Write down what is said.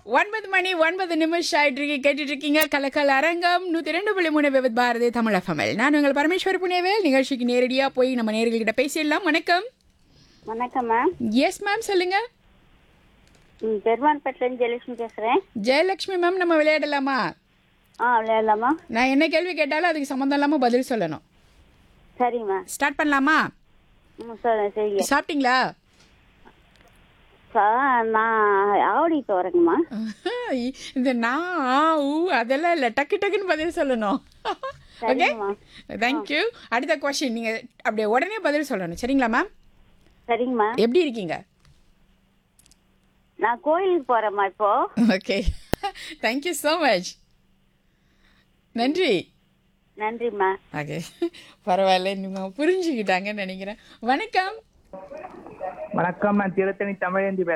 ஒன்பது மணி ஒன்பது நிமிஷம் ஆயிட்டு இருக்கு கேட்டுட்டு இருக்கீங்க கலக்கல் அரங்கம் நூத்தி ரெண்டு புள்ளி மூணு விவத் பாரதி தமிழ் எஃப்எம்எல் நான் உங்கள் பரமேஸ்வர் புனேவேல் நிகழ்ச்சிக்கு நேரடியா போய் நம்ம நேர்கள்கிட்ட பேசிடலாம் வணக்கம் வணக்கம் மேம் எஸ் மேம் சொல்லுங்க ம், பெருமாள்பேட்டிலேருந்து ஜெயலட்சுமி பேசுகிறேன் ஜெயலட்சுமி மேம் நம்ம விளையாடலாமா ஆ விளையாடலாமா நான் என்ன கேள்வி கேட்டாலும் அதுக்கு சம்மந்தம் இல்லாம பதில் சொல்லணும் சரிம்மா ஸ்டார்ட் பண்ணலாமா ம் சொல்லுங்க சரிங்க சாப்பிட்டீங்களா சார் நான் ஆவடி போகிறேங்கம்மா இந்த நான் ஆ, ஊ அதெல்லாம் இல்லை டக்கு டக்குன்னு பதில் சொல்லணும் ஓகே சரிங்கம்மா தேங்க்யூ அடுத்த கொஸ்டின் நீங்க அப்படியே உடனே பதில் சொல்லணும் சரிங்களா மேம் சரிங்கம்மா எப்படி இருக்கீங்க நான் கோயிலுக்கு போகிறேம்மா இப்போ ஓகே தேங்க்யூ ஸோ மச் நன்றி நன்றிம்மா ஓகே பரவாயில்ல நீங்கள் புரிஞ்சுக்கிட்டாங்கன்னு நினைக்கிறேன் வணக்கம் வணக்கம் நான் திருத்தணி தமிழேந்தி